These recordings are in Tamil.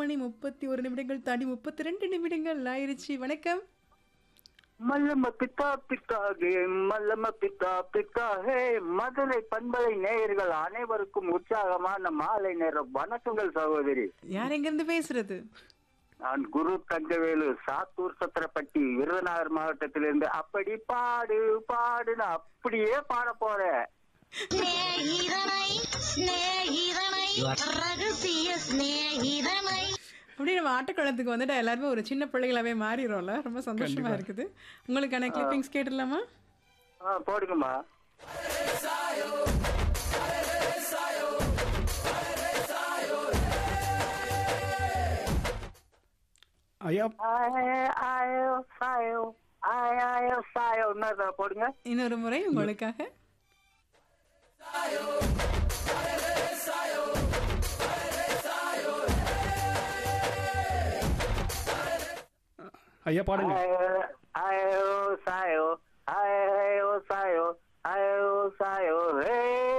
மணி முப்பத்தி ஒரு நிமிடங்கள் தாண்டி முப்பத்தி ரெண்டு நிமிடங்கள் ஆயிருச்சு வணக்கம் மல்லம பித்தா பித்தா கே மல்லம பித்தா பித்தா ஹே மதுரை பண்பலை நேயர்கள் அனைவருக்கும் உற்சாகமான மாலை நேர வணக்கங்கள் சகோதரி யார் எங்க இருந்து பேசுறது நான் குரு தங்கவேலு சாத்தூர் சத்திரப்பட்டி விருதுநகர் மாவட்டத்திலிருந்து அப்படி பாடு பாடுன்னு அப்படியே பாட போறேன் സ്നേഹിതനൈ സ്നേഹിതനൈ രഹസ്യ സ്നേഹിതനൈ அப்படியே நம்ம ஆட்டக்குளத்துக்கு வந்துட்டு எல்லாருமே ஒரு சின்ன பிள்ளைகளாவே மாறிடும்ல ரொம்ப சந்தோஷமா இருக்குது உங்களுக்கான கிளிப்பிங்ஸ் கேட்டுடலாமா ஆ, போடுங்கம்மா ஐயா ஆயே, ஆயோ, சாயோ, ஆயாயோ, சாயோ. இன்னொரு போடுங்க இன்னொரு முறை உங்களுக்காக ஐயா பாடுங்க ஆயோ, ஆயோ, சாயோ, ஆயோ, சாயோ, ஆயோ, சாயோ, ஹே.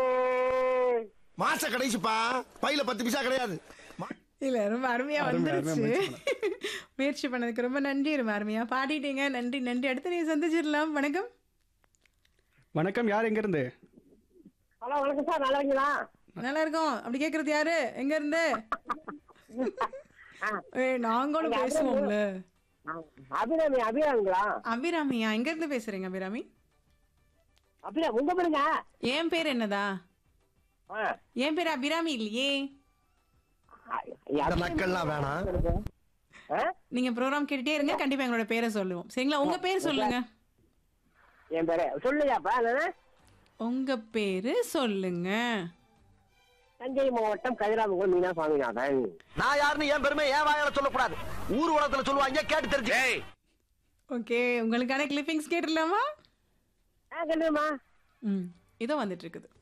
மாச கடைசிப்பா பையில பத்து பைசா கிடையாது இல்ல ரொம்ப அருமையா அருமை, அருமையா வந்துருச்சு முயற்சி பண்ணதுக்கு ரொம்ப நன்றி ரொம்ப அருமையா பாடிட்டீங்க நன்றி நன்றி அடுத்து நீங்க சந்திச்சிடலாம் வணக்கம் வணக்கம் யார் எங்க இருந்து ஹலோ வணக்கம் சார் நல்லா இருக்கீங்களா நல்லா இருக்கோம் அப்படி கேக்குறது யாரு எங்க இருந்து ஏய், நாங்களும் பேசுவோம்ல அபிராமி அபிராமிங்களா அபிராமியா எங்க இருந்து பேசுறீங்க அபிராமி அப்படியா உங்க பாருங்க என் பேர் என்னதா ஆ. என் பேர் அபிராமி இல்லையே இந்த நக்கல்லாம் வேணாம் ஆ? நீங்க ப்ரோக்ராம் கேட்டுட்டே இருங்க கண்டிப்பா எங்களோட பேரை சொல்லுவோம் சரிங்களா உங்க பேர் சொல்லுங்க என் பேரு சொல்லுங்கப்பா என்னது உங்க பேரு சொல்லுங்க தஞ்சை மாவட்டம் கதிராமங்கலம் மீனா சுவாமிநாதன் நான் யாருன்னு என் பெருமை என் வாயால சொல்லக்கூடாது ஊர் உலகத்துல சொல்லுவாங்க கேட்டு தெரிஞ்சு ஓகே உங்களுக்கான கிளிப்பிங்ஸ் கேட்டுடலாமா ஆ கண்டிப்பா ம் இதோ வந்துட்டு இருக்குது